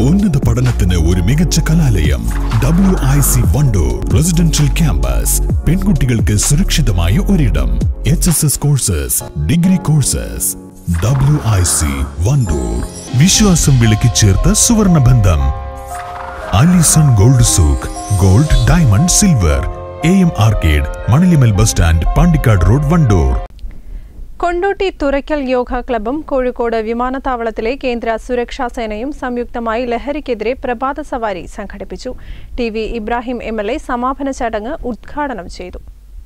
ഉന്നത പഠനത്തിന് ഒരു മികച്ച കലാലയം W I C Wandoor residential campus പെൺകുട്ടികൾക്ക് സുരക്ഷിതമായ ഒരിടം H S S courses degree courses W I C Wandoor വിശ്വാസം വിളക്കി ചേർത്ത സുവർണ ബന്ധം Alison gold souk gold diamond silver A M arcade Manalimal bus stand Pandikkad road Wandoor Kondotty Thurakkal yoga ക്ലബും കോഴിക്കോട് വിമാനത്താവളത്തിലെ കേന്ദ്ര സുരക്ഷാ സേനയും സംയുക്തമായി ലഹരിക്കെതിരെ പ്രഭാത സവാരി സംഘടിപ്പിച്ചു T V Ibrahim M L A സമാപന ചടങ്ങ് ഉദ്ഘാടനം ചെയ്തു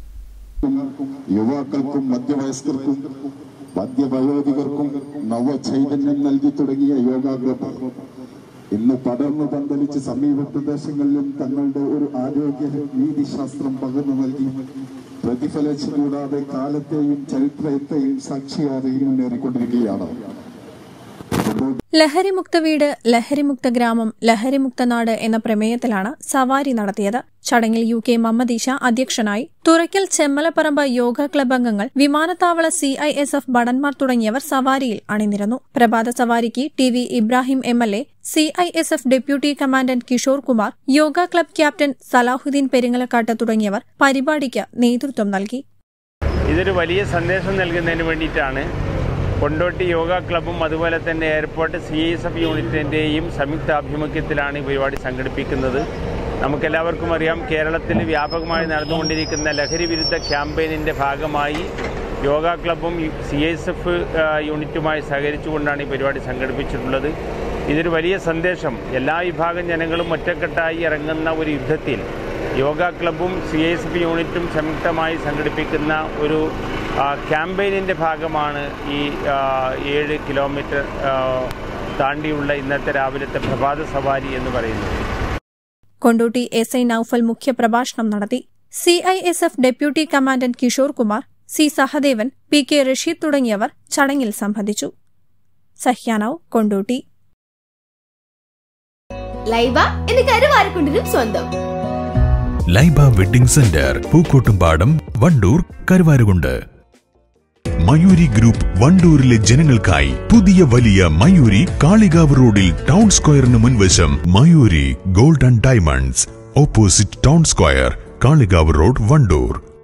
യുവാക്കൾക്കും മധ്യവയസ്കർക്കും മധ്യവയോധികർക്കും നവചൈതന്യം നൽകി തുടങ്ങിയ യോഗ ഗ്രൂപ്പ് ഇന്ന് പടർന്നു പന്തലിച്ച് സമീപ പ്രദേശങ്ങളിലും തങ്ങളുടെ ഒരു ആരോഗ്യ നീതിശാസ്ത്രം പകർന്നു നൽകി പ്രതിഫലിച്ചു കൂടാതെ കാലത്തെയും ചരിത്രത്തെയും സാക്ഷിയാതെ മുന്നേറിക്കൊണ്ടിരിക്കുകയാണ് ലഹരിമുക്ത വീട് ലഹരിമുക്ത ഗ്രാമം ലഹരിമുക്ത നാട് എന്ന പ്രമേയത്തിലാണ് സവാരി നടത്തിയത് ചടങ്ങിൽ യു കെ മമ്മദീഷ അധ്യക്ഷനായി തുറയ്ക്കൽ ചെമ്മലപ്പറമ്പ് യോഗ ക്ലബ് അംഗങ്ങൾ വിമാനത്താവള സി ഐ എസ് എഫ് ഭടന്മാർ തുടങ്ങിയവർ സവാരിയിൽ അണിനിരന്നു പ്രഭാത സവാരിക്ക് T V Ibrahim M L A C I S F deputy commandant Kishore Kumar yoga club captain Salahuddin Peringalakkat തുടങ്ങിയവർ പരിപാടിക്ക് നേതൃത്വം നൽകി ഇതൊരു വലിയ സന്ദേശം നൽകുന്നതിന് വേണ്ടിയിട്ടാണ് കൊണ്ടോട്ടി യോഗ ക്ലബ്ബും അതുപോലെ തന്നെ എയർപോർട്ട് സി എസ് എഫ് യൂണിറ്റിൻ്റെയും സംയുക്ത ആഭിമുഖ്യത്തിലാണ് ഈ പരിപാടി സംഘടിപ്പിക്കുന്നത് നമുക്കെല്ലാവർക്കും അറിയാം കേരളത്തിൽ വ്യാപകമായി നടന്നുകൊണ്ടിരിക്കുന്ന ലഹരി വിരുദ്ധ ക്യാമ്പയിനിൻ്റെ ഭാഗമായി യോഗ ക്ലബ്ബും സി എസ് എഫ് യൂണിറ്റുമായി സഹകരിച്ചുകൊണ്ടാണ് ഈ പരിപാടി സംഘടിപ്പിച്ചിട്ടുള്ളത് ഇതൊരു വലിയ സന്ദേശം എല്ലാ വിഭാഗം ജനങ്ങളും ഒറ്റക്കെട്ടായി ഇറങ്ങുന്ന ഒരു യുദ്ധത്തിൽ യോഗ ക്ലബ്ബും സി എസ് എഫ് യൂണിറ്റും സംയുക്തമായി സംഘടിപ്പിക്കുന്ന ഒരു ക്യാമ്പയിനിൻ്റെ ഭാഗമാണ് ഈ ആ, ഏഴ് കിലോമീറ്റർ ആ, താണ്ടിയുള്ള ഇന്നത്തെ രാവിലത്തെ പ്രഭാത സവാരി എന്ന് പറയുന്നത് കൊണ്ടോട്ടി എസ് ഐ നൌഫൽ മുഖ്യപ്രഭാഷണം നടത്തി C I S F deputy commandant Kishore Kumar C Sahadevan P K Rasheed തുടങ്ങിയവർ ചടങ്ങിൽ സംബന്ധിച്ചു സഹ്യാനവ് കൊണ്ടോട്ടി ലൈബ എന്ന് കരുവാരക്കുണ്ടിനും സ്വന്തം Laiba wedding centre Pookkottumpadam Wandoor Karuvarakundu Mayuri group വണ്ടൂരിലെ ജനങ്ങൾക്കായി പുതിയ വലിയ മയൂരി കാളികാവ് റോഡിൽ ടൗൺ സ്ക്വയറിന് മുൻവശം Mayuri gold and diamonds opposite town square Kalikavu road Wandoor